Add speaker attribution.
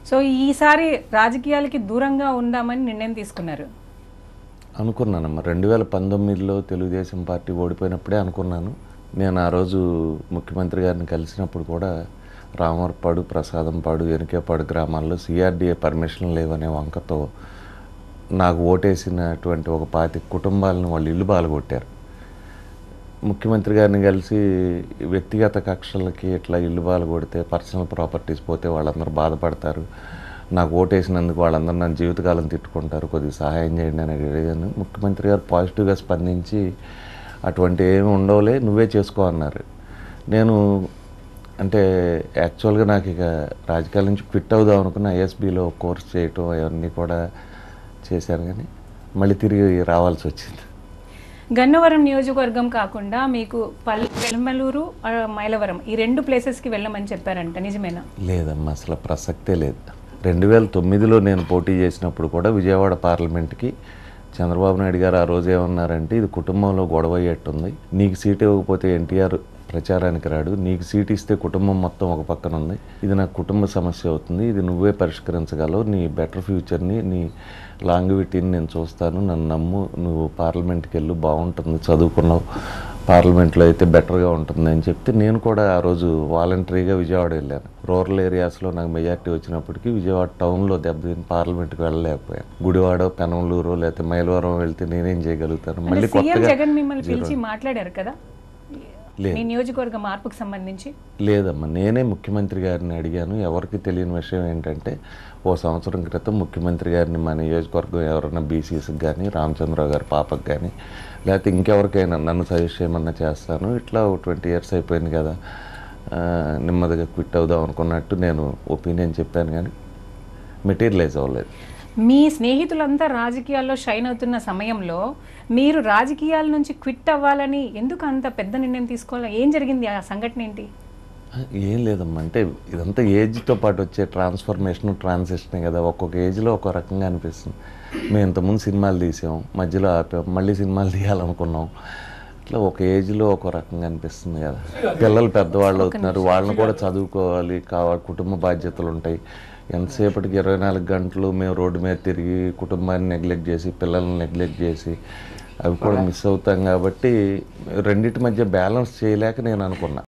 Speaker 1: So ఈసారి రాజకీయాలకి దూరంగా ఉందామని నిర్ణయం తీసుకున్నారు
Speaker 2: అనుకున్నానమ్మా రెండు వేల పంతొమ్మిదిలో తెలుగుదేశం పార్టీ ఓడిపోయినప్పుడే అనుకున్నాను నేను ఆ రోజు ముఖ్యమంత్రి గారిని కలిసినప్పుడు కూడా రామవరపాడు ప్రసాదంపాడు ఎనికేపాడు గ్రామాల్లో సిఆర్డీఏ పర్మిషన్ లేవనే వంకతో నాకు ఓటేసినటువంటి ఒక పాతి కుటుంబాలను వాళ్ళు ఇల్లు బాలగొట్టారు ముఖ్యమంత్రి గారిని కలిసి వ్యక్తిగత కక్షలకి ఇట్లా ఇల్లు బాలు కొడితే పర్సనల్ ప్రాపర్టీస్ పోతే వాళ్ళందరూ బాధపడతారు నాకు ఓటేసినందుకు వాళ్ళందరూ నన్ను జీవితకాలం తిట్టుకుంటారు కొద్దిగా సహాయం చేయండి అని అడిగాను ముఖ్యమంత్రి గారు పాజిటివ్గా స్పందించి అటువంటి ఏమి ఉండవులే నువ్వే చేసుకో అన్నారు నేను అంటే యాక్చువల్గా నాకు ఇక రాజకీయాల నుంచి క్విట్ అవుదాం అనుకున్న ఐఎస్బిలో కోర్స్ చేయటం అవన్నీ కూడా చేశాను కానీ మళ్ళీ తిరిగి రావాల్సి వచ్చింది
Speaker 1: గన్నవరం నియోజకవర్గం కాకుండా మీకు పల్ పెల్మలూరు ఆ, మైలవరం ఈ రెండు ప్లేసెస్కి వెళ్ళమని చెప్పారంట నిజమేనా
Speaker 2: లేదమ్మా అసలు ప్రసక్తే లేదు రెండు వేల తొమ్మిదిలో నేను పోటీ చేసినప్పుడు కూడా విజయవాడ పార్లమెంట్కి చంద్రబాబు నాయుడు గారు ఆ రోజు ఏమన్నారంటే ఇది కుటుంబంలో గొడవ అయ్యేట్టుంది నీకు సీట్ ఇవ్వకపోతే ఎన్టీఆర్ ప్రచారానికి రాడు నీకు సీట్ ఇస్తే కుటుంబం మొత్తం ఒక పక్కన ఉంది ఇది నాకు కుటుంబ సమస్య అవుతుంది ఇది నువ్వే పరిష్కరించగలవు నీ బెటర్ ఫ్యూచర్ని నీ లాంగ్విటీని నేను చూస్తాను నన్ను నమ్ము నువ్వు పార్లమెంట్కి వెళ్ళు బాగుంటుంది చదువుకున్నావు పార్లమెంట్లో అయితే బెటర్గా ఉంటుంది అని చెప్తే నేను కూడా ఆ రోజు వాలంటరీగా విజయవాడ వెళ్ళాను రూరల్ ఏరియాస్లో నాకు మెజార్టీ వచ్చినప్పటికీ విజయవాడ టౌన్లో దెబ్బతిని పార్లమెంట్కి వెళ్ళలేకపోయాను గుడివాడ పెనంలూరు లేకపోతే మైలవరం వెళ్తే నేనేం చేయగలుగుతాను మళ్ళీ
Speaker 1: సీఎం
Speaker 2: కొత్తగా
Speaker 1: జగన్ మిమ్మల్ని పిలిచి మాట్లాడారు కదా
Speaker 2: లేదు.
Speaker 1: మీ నియోజకవర్గ మార్పుకు సంబంధించి
Speaker 2: లేదమ్మా నేనే ముఖ్యమంత్రి గారిని అడిగాను ఎవరికి తెలియని విషయం ఏంటంటే ఓ సంవత్సరం క్రితం ముఖ్యమంత్రి గారిని మా నియోజకవర్గం ఎవరైనా బీసీస్కి కానీ రామచంద్రరావు గారి పాపకి కానీ లేకపోతే ఇంకెవరికైనా నన్ను సజెస్ట్ చేయమన్నా చేస్తాను ఇట్లా ఒక ట్వంటీ ఇయర్స్ అయిపోయింది కదా ఆ, నెమ్మదిగా క్విట్ అవుదాం అనుకున్నట్టు నేను ఒపీనియన్ చెప్పాను కానీ మెటీరియలైజ్ అవ్వలేదు
Speaker 1: మీ స్నేహితులంతా రాజకీయాల్లో షైన్ అవుతున్న సమయంలో మీరు రాజకీయాల నుంచి క్విట్ అవ్వాలని ఎందుకు అంత పెద్ద నిర్ణయం తీసుకోవాలి ఏం జరిగింది ఆ సంఘటన ఏంటి
Speaker 2: ఏం లేదమ్మా అంటే ఇదంతా ఏజ్తో పాటు వచ్చే ట్రాన్స్ఫర్మేషన్ ట్రాన్సిషనే కదా ఒక్కొక్క ఏజ్లో ఒక్కో రకంగా అనిపిస్తుంది మేము ఇంతకుముందు సినిమాలు తీసాం మధ్యలో ఆపాం మళ్ళీ సినిమాలు తీయాలనుకున్నాం ఇట్లా ఒక ఏజ్లో ఒక రకంగా అనిపిస్తుంది కదా పిల్లలు పెద్దవాళ్ళు అవుతున్నారు వాళ్ళని కూడా చదువుకోవాలి కావాలి కుటుంబ బాధ్యతలు ఉంటాయి ఎంతసేపటికి ఇరవై నాలుగు గంటలు మేము రోడ్డు మీద తిరిగి కుటుంబాన్ని నెగ్లెక్ట్ చేసి పిల్లల్ని నెగ్లెక్ట్ చేసి అవి కూడా మిస్ అవుతాం కాబట్టి రెండింటి మధ్య బ్యాలెన్స్ చేయలేక నేను అనుకున్నా